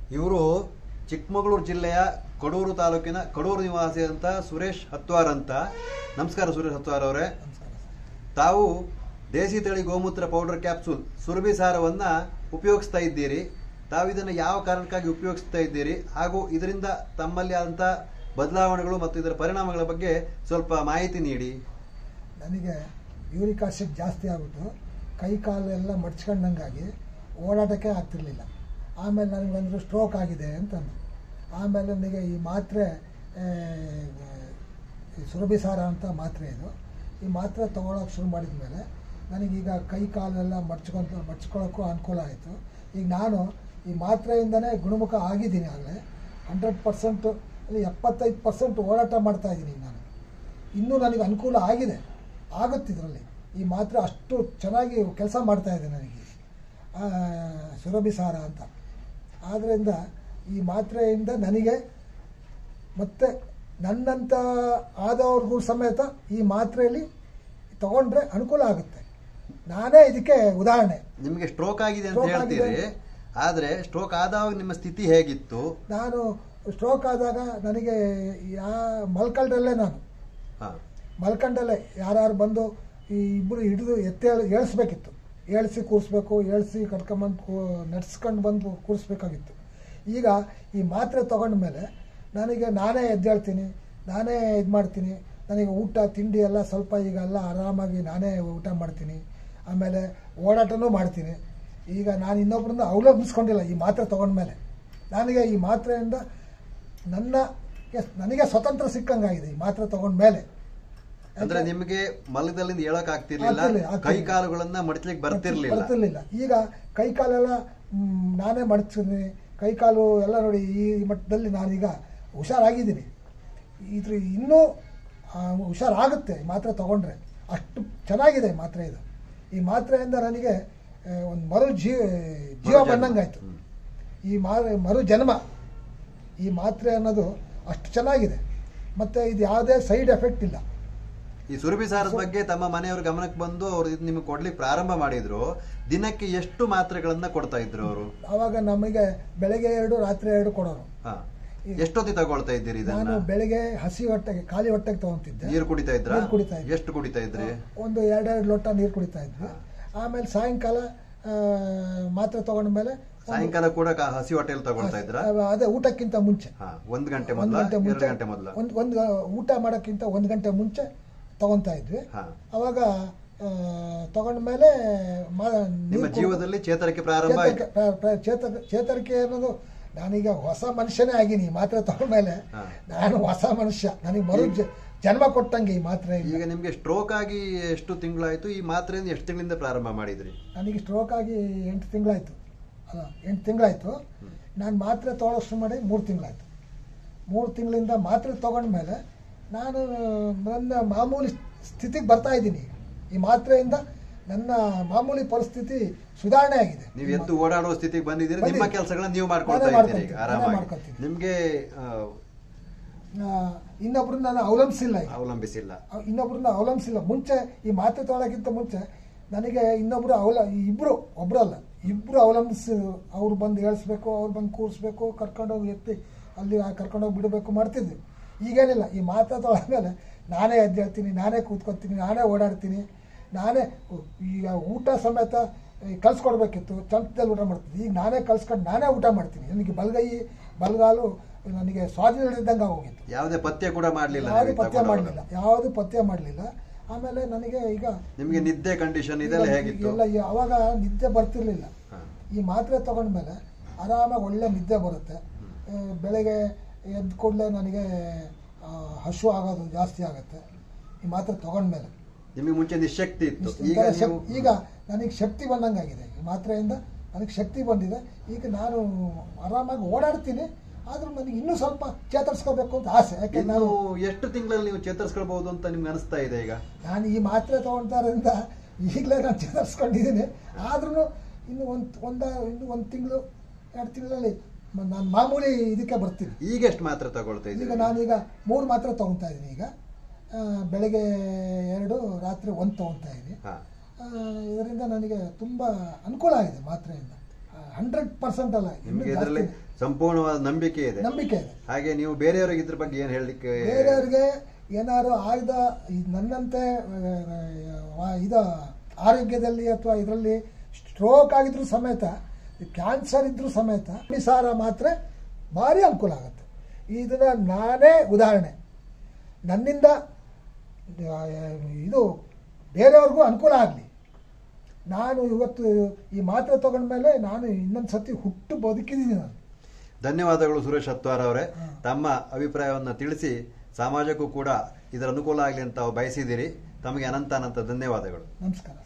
ಇವರು ಚಿಕ್ಕಮಗಳೂರು ಜಿಲ್ಲೆಯ ಕಡೂರು ತಾಲೂಕಿನ ಕಡೂರು ನಿವಾಸಿ ಅಂತ ಸುರೇಶ್ ಹತ್ವಾರ್ ಅಂತ ನಮಸ್ಕಾರ ಸುರೇಶ್ ಹತ್ವಾರ್ ಅವರೇ ತಾವು ದೇಸಿ ತಳಿ ಗೋಮೂತ್ರ ಪೌಡರ್ ಕ್ಯಾಪ್ಸೂಲ್ ಸುರಭಿ ಸಾರವನ್ನ ಉಪಯೋಗಿಸ್ತಾ ಇದ್ದೀರಿ ತಾವು ಇದನ್ನು ಯಾವ ಕಾರಣಕ್ಕಾಗಿ ಉಪಯೋಗಿಸ್ತಾ ಇದ್ದೀರಿ ಹಾಗೂ ಇದರಿಂದ ತಮ್ಮಲ್ಲಿ ಆದಂಥ ಬದಲಾವಣೆಗಳು ಮತ್ತು ಇದರ ಪರಿಣಾಮಗಳ ಬಗ್ಗೆ ಸ್ವಲ್ಪ ಮಾಹಿತಿ ನೀಡಿ ನನಗೆ ಯೂರಿಕ್ ಆಸಿಡ್ ಜಾಸ್ತಿ ಆಗ್ಬಿಟ್ಟು ಕೈ ಕಾಲು ಎಲ್ಲ ಮಡ್ಚ್ಕೊಂಡಂಗಾಗಿ ಓಡಾಟಕ್ಕೆ ಆಗ್ತಿರ್ಲಿಲ್ಲ ಆಮೇಲೆ ನನಗೆ ಬಂದರು ಸ್ಟ್ರೋಕ್ ಆಗಿದೆ ಅಂತಂದು ಆಮೇಲೆ ನನಗೆ ಈ ಮಾತ್ರೆ ಆ, ಈ ಸುರಭಿ ಸಾರ ಅಂತ ಮಾತ್ರೆ ಇದು ಈ ಮಾತ್ರೆ ತೊಗೊಳಕ್ಕೆ ಶುರು ಮಾಡಿದ ಮೇಲೆ ನನಗೀಗ ಕೈ ಕಾಲೆಲ್ಲ ಮಡ್ಚ್ಕೊಂತ ಮಡ್ಚ್ಕೊಳ್ಳೋಕ್ಕೂ ಅನುಕೂಲ ಆಯಿತು ಈಗ ನಾನು ಈ ಮಾತ್ರೆಯಿಂದನೇ ಗುಣಮುಖ ಆಗಿದ್ದೀನಿ ಆಗಲೇ ಹಂಡ್ರೆಡ್ ಪರ್ಸೆಂಟು ಅಲ್ಲಿ ಎಪ್ಪತ್ತೈದು ಪರ್ಸೆಂಟ್ ಓಡಾಟ ಮಾಡ್ತಾ ಇದ್ದೀನಿ ನಾನು ಇನ್ನೂ ನನಗೆ ಅನುಕೂಲ ಆಗಿದೆ ಆಗುತ್ತೆ ಇದರಲ್ಲಿ ಈ ಮಾತ್ರೆ ಅಷ್ಟು ಚೆನ್ನಾಗಿ ಕೆಲಸ ಮಾಡ್ತಾ ಇದೆ ನನಗೆ ಆ, ಸುರಭಿ ಸಾರ ಅಂತ ಆದ್ದರಿಂದ ಈ ಮಾತ್ರೆಯಿಂದ ನನಗೆ ಮತ್ತೆ ನನ್ನಂಥ ಆದವ್ರಿಗೂ ಸಮೇತ ಈ ಮಾತ್ರೆಯಲ್ಲಿ ತಗೊಂಡ್ರೆ ಅನುಕೂಲ ಆಗುತ್ತೆ ನಾನೇ ಇದಕ್ಕೆ ಉದಾಹರಣೆ ನಿಮಗೆ ಸ್ಟ್ರೋಕ್ ಆಗಿದೆ ಅಂತ Stroke ಆಗಿದೆ. ಹೇಳ್ತೀರಿ ಆದ್ರೆ ಸ್ಟ್ರೋಕ್ ಆದಾಗ ನಿಮ್ಮ ಸ್ಥಿತಿ ಹೇಗಿತ್ತು ನಾನು ಸ್ಟ್ರೋಕ್ ಆದಾಗ ನನಗೆ ಯಾ ಮಲ್ಕಂಡಲ್ಲೇ ನಾನು ಹಾ ಮಲ್ಕಂಡಲ್ಲೇ ಯಾರ್ಯಾರು ಬಂದು ಈ ಇಬ್ಬರು ಹಿಡಿದು ಎತ್ತಿ ಏಳಿಸ್ಬೇಕಿತ್ತು ಏಳಿಸಿ ಕೂರಿಸ್ಬೇಕು ಏಳಿಸಿ ಕರ್ಕೊಂಬಂದು ಕೂ ನಡ್ಸ್ಕೊಂಡು ಬಂದು ಕೂರಿಸ್ಬೇಕಾಗಿತ್ತು ಈಗ ಈ ಮಾತ್ರೆ ತಗೊಂಡ ಮೇಲೆ ನನಗೆ ನಾನೇ ಎದ್ದೇಳ್ತೀನಿ ನಾನೇ ಇದು ಮಾಡ್ತೀನಿ ನನಗೆ ಊಟ ತಿಂಡಿ ಎಲ್ಲ ಸ್ವಲ್ಪ ಈಗ ಎಲ್ಲ ಆರಾಮಾಗಿ ನಾನೇ ಊಟ ಮಾಡ್ತೀನಿ ಆಮೇಲೆ ಓಡಾಟನೂ ಮಾಡ್ತೀನಿ ಈಗ ನಾನು ಇನ್ನೊಬ್ಬರನ್ನ ಅವಲಂಬಿಸ್ಕೊಂಡಿಲ್ಲ ಈ ಮಾತ್ರೆ ತಗೊಂಡ್ಮೇಲೆ ನನಗೆ ಈ ಮಾತ್ರೆಯಿಂದ ನನ್ನ ನನಗೆ ಸ್ವತಂತ್ರ ಸಿಕ್ಕಂಗಾಗಿದೆ ಈ ಮಾತ್ರೆ ತಗೊಂಡ್ಮೇಲೆ ಅಂದ್ರೆ ನಿಮಗೆ ಮಲಗದಲ್ಲಿಂದ ಹೇಳಕ್ ಆಗ್ತಿರ್ಲಿಲ್ಲ ಆಗ್ತಿರ್ಲಿಲ್ಲ, ಆಗ್ತಿರ್ಲಿಲ್ಲ. ಕೈ ಕಾಲುಗಳನ್ನ ಮಡಚ್ಲಿಕ್ಕೆ ಬರ್ತಿರ್ಲಿಲ್ಲ ಬರ್ತಿರ್ಲಿಲ್ಲ ಈಗ ಕೈ ಕಾಲೆಲ್ಲ ಮ್, ನಾನೇ ಮಡಚಿದ್ದೀನಿ ಕೈ ಕಾಲು ಎಲ್ಲ ನೋಡಿ ಈ ಮಟ್ಟದಲ್ಲಿ ನಾನೀಗ ಹುಷಾರಾಗಿದ್ದೀನಿ ಇದ್ರ ಇನ್ನೂ ಆ, ಹುಷಾರಾಗುತ್ತೆ ಈ ಮಾತ್ರೆ ತಗೊಂಡ್ರೆ ಅಷ್ಟು ಚೆನ್ನಾಗಿದೆ ಈ ಮಾತ್ರೆ ಇದು ಈ ಮಾತ್ರೆಯಿಂದ ನನಗೆ ಒಂದು ಮರು ಜೀ ಜೀವ ಮರು ಜನ್ಮ. ಬಂದಂಗಾಯ್ತು ಹ್ಮ್. ಈ ಮಾ ಮರು ಜನ್ಮ ಈ ಮಾತ್ರೆ ಅನ್ನೋದು ಅಷ್ಟು ಚೆನ್ನಾಗಿದೆ ಮತ್ತು ಇದು ಯಾವುದೇ ಸೈಡ್ ಎಫೆಕ್ಟ್ ಇಲ್ಲ ಈ ಸುರಭಿ ಸಾರದ ಬಗ್ಗೆ ತಮ್ಮ ಮನೆಯವ್ರ ಗಮನಕ್ಕೆ ಬಂದು ಅವ್ರು ಇದು ನಿಮಗೆ ಕೊಡ್ಲಿಕ್ಕೆ ಪ್ರಾರಂಭ ಮಾಡಿದ್ರು ದಿನಕ್ಕೆ ಎಷ್ಟು ಮಾತ್ರೆಗಳನ್ನ ಕೊಡ್ತಾ ಇದ್ರು ಅವರು ಆವಾಗ ನಮಗೆ ಬೆಳಗ್ಗೆ ಎರಡು ರಾತ್ರಿ ಎರಡು ಕೊಡೋರು ಹಾ ಎಷ್ಟೊತ್ತಿ ತಗೊಳ್ತಾ ಇದ್ದೀರಿ ನಾನು ಇದನ್ನ ಬೆಳಿಗ್ಗೆ ಹಸಿ ಹೊಟ್ಟೆಗೆ ಖಾಲಿ ಹೊಟ್ಟೆಗೆ ತಗೊಂತಿದ್ದೆ ನೀರು ಕುಡಿತಾ ಇದ್ರ ನೀರು ಕುಡಿತಾ ಇದ್ದೆ. ಎಷ್ಟು ಕುಡಿತಾ ಇದ್ರಿ ಒಂದು ಎರಡೆರಡು ಲೋಟ ನೀರು ಕುಡಿತಾ ಇದ್ವಿ ಆಮೇಲೆ ಸಾಯಂಕಾಲ ಆ, ಮಾತ್ರೆ ತಗೊಂಡ್ಮೇಲೆ ಒಂದು- ಸಾಯಂಕಾಲ ಕೂಡ ಕ- ಹಸಿ ಹೋಟೆಲ್ ತಗೊಳ್ತಾ ಇದ್ರ ಆ, ಅದೇ ಊಟಕ್ಕಿಂತ ಮುಂಚೆ ಹಾ ಒಂದ್ ಗಂಟೆ ಒಂದು ಮೊದಲ ಗಂಟೆ ಎರಡು ಮುಂಚೆ ಗಂಟೆ ಮೊದಲ ಒಂದು ಒಂದು ಊಟ ಮಾಡೋಕ್ಕಿಂತ ಒಂದು ಗಂಟೆ ಮುಂಚೆ ತಗೊಂತಾ ಇದ್ವಿ ಹಾ ಅವಾಗ ಆ, ತಗೊಂಡ್ಮೇಲೆ ಮಾ- ನಿಮ್ಮ ನೀರು ಕುಡ್ದು- ಜೀವದಲ್ಲಿ ಚೇತರಿಕೆ ಪ್ರಾರಂಭ ಆಯ್ತು ಚೇತರಿಕೆ ಪ್ರ- ಪ್ರ- ಚೇತ- ಚೇತರಿಕೆ ಅನ್ನೋದು ನಾನೀಗ ಹೊಸ ಮನುಷ್ಯನೇ ಆಗೀನಿ ಈ ಮಾತ್ರೆ ತಗೊಂಡ್ಮೇಲೆ ಹಾ. ನಾನು ಹೊಸ ಮನುಷ್ಯ ನನಗೆ ಮರು ಜ- ಜನ್ಮ ಕೊಟ್ಟಂಗೆ ಈ ಮಾತ್ರೆ ಈಗ ನಿಮ್ಗೆ ಸ್ಟ್ರೋಕ್ ಆಗಿ ಎಷ್ಟು ತಿಂಗಳಾಯ್ತು ಈ ಮಾತ್ರೆಯಿಂದ ಎಷ್ಟು ತಿಂಗಳಿಂದ ಪ್ರಾರಂಭ ಮಾಡಿದ್ರಿ ನನಗೆ ಸ್ಟ್ರೋಕ್ ಆಗಿ ಎಂಟು ತಿಂಗಳಾಯ್ತು ಅಲ್ಲ ಎಂಟು ತಿಂಗಳಾಯ್ತು ನಾನು ಮಾತ್ರೆ ತೊಗೊಳೋಷ್ಟು ಮಾಡಿ ಮೂರು ತಿಂಗಳಾಯ್ತು ಮೂರು ತಿಂಗಳಿಂದ ಮಾತ್ರೆ ತಗೊಂಡ್ಮೇಲೆ ನಾನು ನನ್ನ ಮಾಮೂಲಿ ಸ್ಥಿತಿಗೆ ಬರ್ತಾ ಇದ್ದೀನಿ ಈ ಮಾತ್ರೆಯಿಂದ ನನ್ನ ಮಾಮೂಲಿ ಪರಿಸ್ಥಿತಿ ಸುಧಾರಣೆ ಆಗಿದೆ ನೀವು ಎದ್ದು ಓಡಾಡುವ ಸ್ಥಿತಿಗೆ ಬಂದಿದ್ದೀರಿ ನಿಮ್ಮ ಬಂದಿದ್ದೀನಿ. ಕೆಲಸಗಳನ್ನ ನೀವು ಮಾಡ್ಕೊಳ್ತಾ ನಾನೇ ಇದ್ದೀರಿ ಈಗ ಮಾಡ್ಕೊಳ್ತೀನಿ, ನಾನೇ ಆರಾಮಾಗಿ ಮಾಡ್ಕೊಳ್ತೀನಿ. ನಿಮ್ಗೆ ಆ, ಇನ್ನೊಬ್ರನ್ನ ನಾನು ಅವಲಂಬಿಸಿಲ್ಲ ಈಗ ಅವಲಂಬಿಸಿಲ್ಲ ಇನ್ನೊಬ್ರನ್ನ ಅವಲಂಬಿಸಿಲ್ಲ ಮುಂಚೆ ಈ ಮಾತ್ರೆ ತೊಗೊಳಕ್ಕಿಂತ ಮುಂಚೆ ನನಗೆ ಇನ್ನೊಬ್ರು ಅವಲ ಇಬ್ರು ಒಬ್ರಲ್ಲ ಇಬ್ರು ಅವಲಂಬಿಸಿ ಅವ್ರು ಬಂದು ಏಳಿಸ್ಬೇಕು ಅವ್ರು ಬಂದು ಕೂರಿಸ್ಬೇಕು ಕರ್ಕೊಂಡೋಗಿ ಎತ್ತಿ ಅಲ್ಲಿ ಕರ್ಕೊಂಡೋಗಿ ಬಿಡಬೇಕು ಮಾಡ್ತಿದ್ವಿ ಈಗೇನಿಲ್ಲ ಈ ಮಾತ್ರೆ ತೊಗೊಳದ್ಮೇಲೆ ನಾನೇ ಎದ್ದೇಳ್ತೀನಿ ನಾನೇ ಕೂತ್ಕೊತೀನಿ ನಾನೇ ಓಡಾಡ್ತೀನಿ ನಾನೇ ಈಗ ಊಟ ಸಮೇತ ಈ ಕಲ್ಸ್ಕೊಡ್ಬೇಕಿತ್ತು ಚಮಚದಲ್ಲಿ ಊಟ ಮಾಡ್ತಿದ್ದೆ ಈಗ ನಾನೇ ಕಲ್ಸ್ಕೊಂಡು ನಾನೇ ಊಟ ಮಾಡ್ತೀನಿ ನನಗೆ ಬಲಗೈ ಬಲಗಾಲು ನನಗೆ ಸ್ವಾಧೀನ ಇದ್ದಂಗೆ ಹೋಗಿತ್ತು ಯಾವುದೇ ಪಥ್ಯ ಕೂಡ ಮಾಡ್ಲಿಲ್ಲ ಯಾವುದು ನೀವು ಪಥ್ಯ ತಗೊಂಡವಾಗ. ಮಾಡಲಿಲ್ಲ ಯಾವುದು ಪಥ್ಯ ಮಾಡಲಿಲ್ಲ ಆಮೇಲೆ ನನಗೆ ಈಗ ನಿಮ್ಗೆ ನಿದ್ದೆ ಕಂಡೀಷನ್ ಇದೆಲ್ಲ ಈಗ- ಹೇಗಿತ್ತು ಎಲ್ಲ ಈ- ಅವಾಗ ನಿದ್ದೆ ಬರ್ತಿರ್ಲಿಲ್ಲ ಹಾ. ಈ ಮಾತ್ರೆ ತಗೊಂಡ್ಮೇಲೆ ಆರಾಮಾಗಿ ಒಳ್ಳೆ ನಿದ್ದೆ ಬರುತ್ತೆ ಆ, ಬೆಳಗ್ಗೆ ಎದ್ದ ಕೂಡಲೇ ನನಗೆ ಆ, ಹಶು ಆಗೋದು ಜಾಸ್ತಿ ಆಗುತ್ತೆ ಈ ಮಾತ್ರೆ ತಗೊಂಡ್ಮೇಲೆ ನಿಮಗೆ ಮುಂಚೆ ನಿಶಕ್ತಿ ಇತ್ತು ಇಷ್ಟು ಈಗ ಒಂಥರ ನೀವು ಶಕ್- ಈಗ ನನಗೆ ಶಕ್ತಿ ಬಂದಂಗಾಗಿದೆ ಈ ಮಾತ್ರೆಯಿಂದ ನನಗೆ ಶಕ್ತಿ ಬಂದಿದೆ ಈಗ ನಾನು ಆರಾಮಾಗಿ ಓಡಾಡ್ತೀನಿ ಆದ್ರೂ ನನಗೆ ಇನ್ನೂ ಸ್ವಲ್ಪ ಚೇತರಿಸ್ಕೋಬೇಕು ಅಂತ ಆಸೆ ಯಾಕೆ ಇನ್ನು ನಾನು ಎಷ್ಟು ತಿಂಗಳಲ್ಲಿ ನೀವು ಚೇತರಿಸ್ಕೊಳ್ಬಹುದು ಅಂತ ನಿಮ್ಗೆ ಅನಿಸ್ತಾ ಇದೆ ಈಗ ನಾನು ಈ ಮಾತ್ರೆ ತೊಗೊಳ್ತಾರಿಂದ ಈಗಲೇ ನಾನು ಚೇತರಿಸ್ಕೊಂಡಿದ್ದೀನಿ ಆದ್ರೂ ಇನ್ನು ಒಂದು ಒಂದ ಇನ್ನು ಒಂದು ತಿಂಗಳು ಎರಡು ತಿಂಗಳಲ್ಲಿ ನಾನು ಮಾಮೂಲಿ ಇದಕ್ಕೆ ಬರ್ತೀನಿ ಈಗ ಎಷ್ಟು ಮಾತ್ರ ತಗೊಳ್ತಾ ಈಗ ಇದ್ದೀರಿ ನಾನೀಗ ಮೂರು ಮಾತ್ರೆ ತೊಗೊತಾ ಇದ್ದೀನಿ ಈಗ ಆ, ಬೆಳಗ್ಗೆ ಎರಡು ರಾತ್ರಿ ಒಂದು ತೊಗೊತಾ ಇದ್ದೀನಿ ಹಾ ಆ, ಇದರಿಂದ ನನಗೆ ತುಂಬ ಅನುಕೂಲ ಆಗಿದೆ ಮಾತ್ರೆಯಿಂದ ಹಂಡ್ರೆಡ್ ಪರ್ಸೆಂಟ್ ಅಲ್ಲ ಇನ್ನೂ ನಿಮ್ಗೆ ಜಾಸ್ತಿ ಇದರಲ್ಲಿ ಸಂಪೂರ್ಣವಾದ ನಂಬಿಕೆ ಇದೆ ನಂಬಿಕೆ ಇದೆ ಹಾಗೆ ನೀವು ಬೇರೆಯವರಿಗೆ ಇದ್ರ ಬಗ್ಗೆ ಏನ್ ಹೇಳಲಿಕ್ಕೆ ಬೇರೆಯವ್ರಿಗೆ ಏನಾದ್ರು ಆಯ್ದ ಈ ನನ್ನಂತೆ ಆ, ಇದು ಆರೋಗ್ಯದಲ್ಲಿ ಅಥವಾ ಇದರಲ್ಲಿ ಸ್ಟ್ರೋಕ್ ಆಗಿದ್ರು ಸಮೇತ ಕ್ಯಾನ್ಸರ್ ಇದ್ರೂ ಸಮೇತ ಸಾರ ಮಾತ್ರ ಭಾರಿ ಅನುಕೂಲ ಆಗುತ್ತೆ ಇದನ್ನ ನಾನೇ ಉದಾಹರಣೆ ನನ್ನಿಂದ ಆ, ಇದು ಬೇರೆಯವ್ರಿಗೂ ಅನುಕೂಲ ಆಗಲಿ ನಾನು ಇವತ್ತು ಈ ಮಾತ್ರೆ ತಗೊಂಡ್ಮೇಲೆ ನಾನು ಇನ್ನೊಂದು ಸತಿ ಹುಟ್ಟು ಬದುಕಿದ್ದೀನಿ ನಾನು ಧನ್ಯವಾದಗಳು ಸುರೇಶ್ ಹತ್ವಾರ್ ಅವರೇ ಹಾ. ತಮ್ಮ ಅಭಿಪ್ರಾಯವನ್ನು ತಿಳಿಸಿ ಸಮಾಜಕ್ಕೂ ಕೂಡ ಇದರ ಅನುಕೂಲ ಆಗಲಿ ಅಂತ ತಾವು ಬಯಸಿದ್ದೀರಿ ತಮಗೆ ಅನಂತ ಅನಂತ ಧನ್ಯವಾದಗಳು ನಮಸ್ಕಾರ